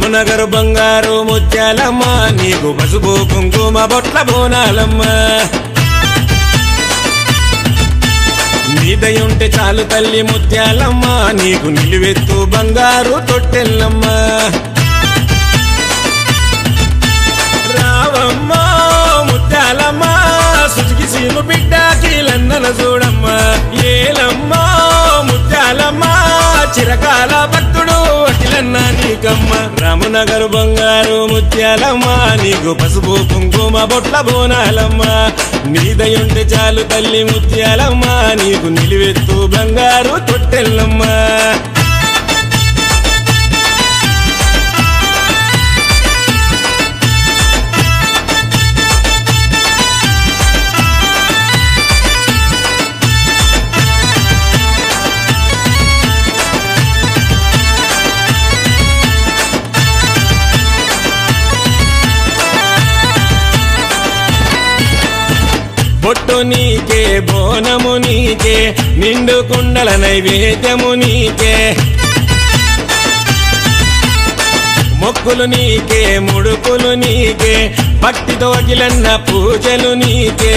రామనగర్ బంగారు ముత్యాలమ్మ నీకు పసుపు కుంకుమ బొట్ల బోనాలమ్మ నీదయుంటే చాలు తల్లి ముత్యాలమ్మ నీకు నిలువెత్తు బంగారు తొట్టెల్లమ్మ రావమ్మ ముత్యాలమ్మ సుచికి సీను బిడ్డ కీలన్నన చూడమ్మ ఏలమ్మ ముత్యాలమ్మ చిరకాల భక్తుడు అఖిలన్న నీకమ్మ రామనగర్ బంగారు ముత్యాలమ్మ నీకు పసుపు కుంకుమ బొట్ల బోనాలమ్మ నీదయుంటే చాలు తల్లి ముత్యాలమ్మ నీకు నిలువెత్తు బంగారు తొట్టెల్లమ్మ బొట్టు నీకే బోనము నీకే నిండు కుండల నైవేద్యము నీకే మొక్కులు నీకే ముడుకులు నీకే భక్తితో అఖిలన్న పూజలు నీకే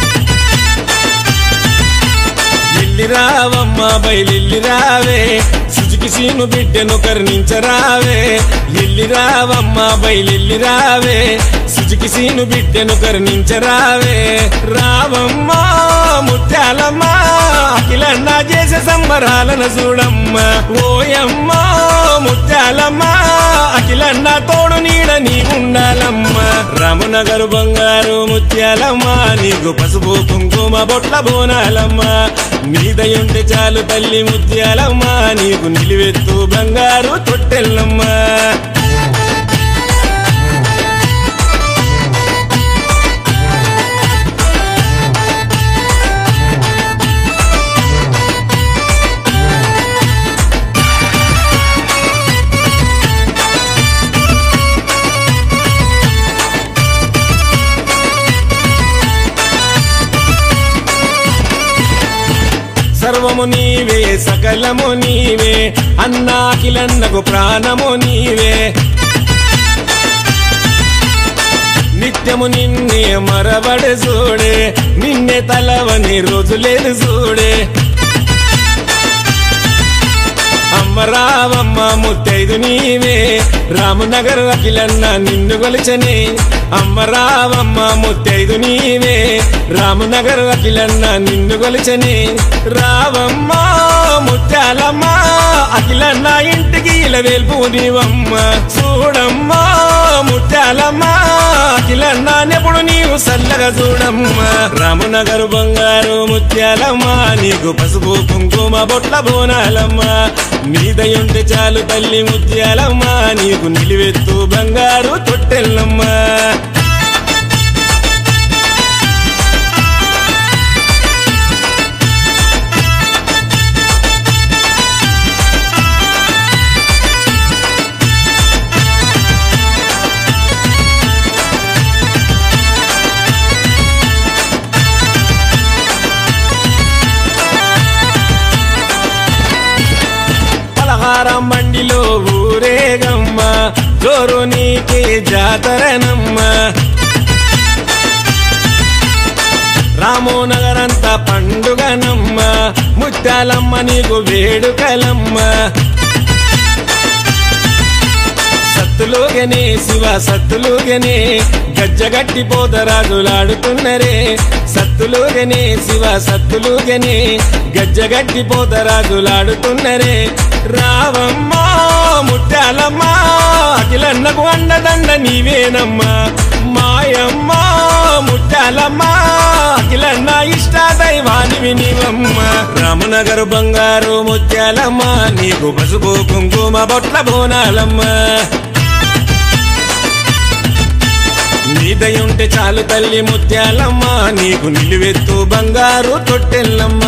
లిల్లి రావమ్మ బయలిల్లి రావే సుజుకి సీను బిడ్డను కరుణించరావే లిల్లి రావమ్మ బయలిల్లి రావే సుజుకి సీను బిడ్డను కరుణించరావే రావమ్మ ముత్యాలమ్మ అఖిలన్న చేసే సంబరాలను చూడమ్మ ఓయమ్మ ముత్యాలమ్మ అఖిలన్న తోడు నీడ నీ ఉండాలమ్మ రామనగరు బంగారు ముత్యాలమ్మ నీకు పసుపు కుంకుమ బొట్ల బోనాలమ్మ నీదయుంటే చాలు తల్లి ముత్యాలమ్మ నీకు నిలువెత్తు బంగారు తొట్టెల్లమ్మ సర్వము నీవే సకలము నీవే అన్నాకిలన్నకు ప్రాణము నీవే నిత్యము నిన్నే మరబడి చూడే నిన్నే తలవని రోజు లేదు చూడే అమ్మ రావమ్మ ముత్తైదు నీవే రామనగర్ అఖిలన్న నిన్ను కొలిచనే అమ్మ రావమ్మ ముత్తైదు నీవే రామనగర్ అఖిలన్న నిన్ను కొలిచనే రావమ్మ ముత్యాలమ్మ అఖిలన్న ఇంటికి ఇలా వెల్పు నీవమ్మ చూడమ్మ ముత్యాలమ్మ అఖిలన్న నెప్పుడు నీవు సల్లగా చూడమ్మ రామనగర్ బంగారు ముత్యాలమ్మ నీకు పసుపు కుంకుమ బొట్ల బోనాలమ్మ నీదయుంటే చాలు తల్లి ముత్యాలమ్మ నీకు నిలువెత్తు బంగారు తొట్టెల్లమ్మ పలహారం బండిలో ఊరేగమ్మ జోరు నీకే జాతరనమ్మ రామో నగరంతా పండుగనమ్మ ముత్యాలమ్మ నీకు వేడుకలమ్మ సత్తులుగనే శివ సత్తులుగనే గజ్జగట్టి పోతరాజులాడుతున్నరే సత్తులుగనే శివ సత్తులుగనే గజ్జగట్టి పోతరాజులాడుతున్నరే రావమ్మ ముత్యాలమ్మ అఖిలన్నకు అండదండ నీవేనమ్మా మాయమ్మ ముత్యాలమ్మ అఖిలన్న ఇష్ట దైవానివి నీవమ్మ రామనగర్ బంగారు ముత్యాలమ్మ నీకు పసుపు కుంకుమ బొట్ల బోనాలమ్మ నీదయుంటే చాలు తల్లి ముత్యాలమ్మ నీకు నిలువెత్తు బంగారు తొట్టెల్లమ్మ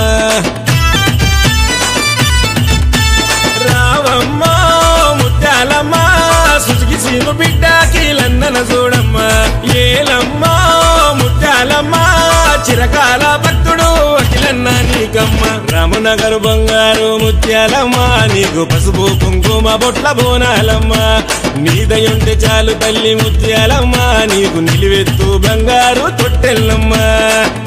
రావమ్మ ముత్యాలమ్మ సుచికి సీను బిడ్డ కీలన్నన చూడమ్మ ఏలమ్మ ముత్యాలమ్మ చిరకాల భక్తుడు అఖిలన్న నీకమ్మ రామ రామనగరు బంగారు ముత్యాలమ్మ నీకు పసుపు కుంకుమ బొట్ల బోనాలమ్మ నీదయుంటే చాలు తల్లి ముత్యాలమ్మ నీకు నిలువెత్తు బంగారు తొట్టెల్లమ్మ